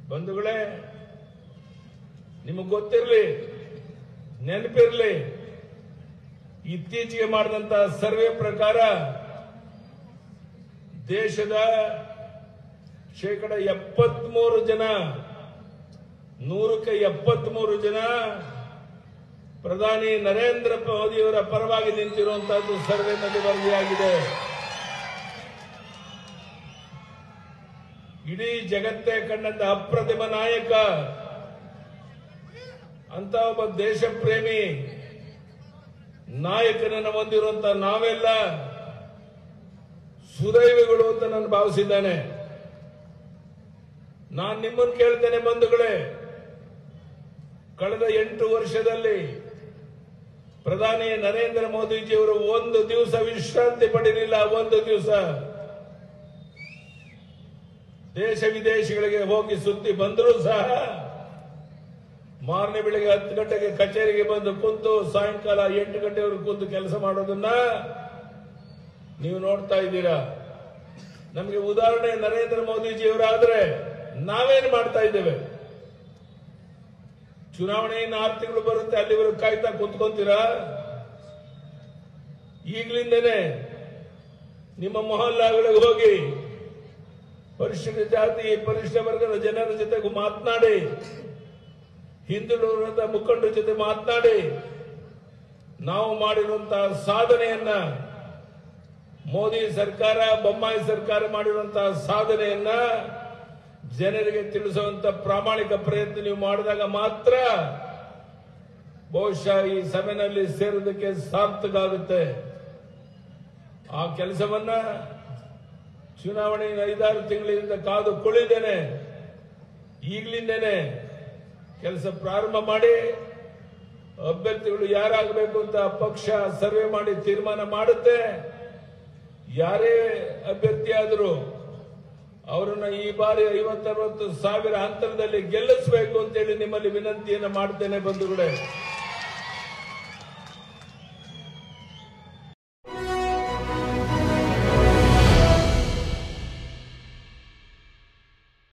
ಬಂಧುಗಳೇ ನಿಮಗೆ ಗೊತ್ತಿರಲಿ ನೆನಪಿರಲಿ ಇತ್ತೀಚೆಗೆ ಮಾಡಿದಂತ ಸರ್ವೆ ಪ್ರಕಾರ ದೇಶದ ಶೇಕಡ ಎಪ್ಪತ್ಮೂರು ಜನ ನೂರಕ್ಕೆ ಎಪ್ಪತ್ಮೂರು ಜನ ಪ್ರಧಾನಿ ನರೇಂದ್ರ ಮೋದಿಯವರ ಪರವಾಗಿ ನಿಂತಿರುವಂತಹದ್ದು ಸರ್ವೆನಲ್ಲಿ ವರದಿಯಾಗಿದೆ ಇಡೀ ಜಗತ್ತೇ ಕಂಡಂತ ಅಪ್ರತಿಮ ನಾಯಕ ಅಂತ ಒಬ್ಬ ದೇಶ ಪ್ರೇಮಿ ನಾಯಕನನ್ನು ಹೊಂದಿರುವಂತ ನಾವೆಲ್ಲ ಸುದೈವಿಗಳು ಅಂತ ನಾನು ಭಾವಿಸಿದ್ದೇನೆ ನಾನು ನಿಮ್ಮನ್ನು ಕೇಳ್ತೇನೆ ಬಂಧುಗಳೇ ಕಳೆದ ಎಂಟು ವರ್ಷದಲ್ಲಿ ಪ್ರಧಾನಿ ನರೇಂದ್ರ ಮೋದಿಜಿಯವರು ಒಂದು ದಿವಸ ವಿಶ್ರಾಂತಿ ಪಡೆಯಲಿಲ್ಲ ಒಂದು ದಿವಸ ದೇಶ ವಿದೇಶಗಳಿಗೆ ಹೋಗಿ ಸುದ್ದಿ ಬಂದರೂ ಸಹ ಮಾರನೇ ಬೆಳಿಗ್ಗೆ ಹತ್ತು ಗಂಟೆಗೆ ಕಚೇರಿಗೆ ಬಂದು ಕುಂತು ಸಾಯಂಕಾಲ ಎಂಟು ಗಂಟೆವರೆಗೂ ಕುಂತು ಕೆಲಸ ಮಾಡೋದನ್ನ ನೀವು ನೋಡ್ತಾ ಇದ್ದೀರಾ ನಮಗೆ ಉದಾಹರಣೆ ನರೇಂದ್ರ ಮೋದಿಜಿಯವರಾದ್ರೆ ನಾವೇನು ಮಾಡ್ತಾ ಇದ್ದೇವೆ ಚುನಾವಣೆ ಇನ್ನು ಆರು ತಿಂಗಳು ಬರುತ್ತೆ ಅಲ್ಲಿವರೆಗೂ ಕಾಯ್ತಾ ಕುಂತ್ಕೊಂತೀರಾ ಈಗಲಿಂದನೇ ನಿಮ್ಮ ಮೊಹಲ್ಲಾಗಳಿಗೆ ಹೋಗಿ ಪರಿಶಿಷ್ಟ ಜಾತಿ ಪರಿಶಿಷ್ಟ ವರ್ಗದ ಜನರ ಜೊತೆಗೂ ಮಾತನಾಡಿ ಹಿಂದುಳಿದ ಮುಖಂಡರ ಜೊತೆ ಮಾತನಾಡಿ ನಾವು ಮಾಡಿರುವಂತಹ ಸಾಧನೆಯನ್ನ ಮೋದಿ ಸರ್ಕಾರ ಬೊಮ್ಮಾಯಿ ಸರ್ಕಾರ ಮಾಡಿರುವಂತಹ ಸಾಧನೆಯನ್ನ ಜನರಿಗೆ ತಿಳಿಸುವಂತ ಪ್ರಾಮಾಣಿಕ ಪ್ರಯತ್ನ ನೀವು ಮಾಡಿದಾಗ ಮಾತ್ರ ಬಹುಶಃ ಈ ಸಭೆಯಲ್ಲಿ ಸೇರೋದಕ್ಕೆ ಸಾರ್ಥಕ ಆಗುತ್ತೆ ಆ ಕೆಲಸವನ್ನ ಚುನಾವಣೆ ಐದಾರು ತಿಂಗಳಿಂದ ಕಾದು ಕುಳಿದೇನೆ ಈಗಲಿಂದೇನೆ ಕೆಲಸ ಪ್ರಾರಂಭ ಮಾಡಿ ಅಭ್ಯರ್ಥಿಗಳು ಯಾರಾಗಬೇಕು ಅಂತ ಪಕ್ಷ ಸರ್ವೆ ಮಾಡಿ ತೀರ್ಮಾನ ಮಾಡುತ್ತೆ ಯಾರೇ ಅಭ್ಯರ್ಥಿ ಆದರೂ ಅವರನ್ನ ಈ ಬಾರಿ ಐವತ್ತರವತ್ತು ಸಾವಿರ ಅಂತರದಲ್ಲಿ ಗೆಲ್ಲಿಸಬೇಕು ಅಂತೇಳಿ ನಿಮ್ಮಲ್ಲಿ ವಿನಂತಿಯನ್ನು ಮಾಡ್ತೇನೆ ಬಂಧುಗಳೇ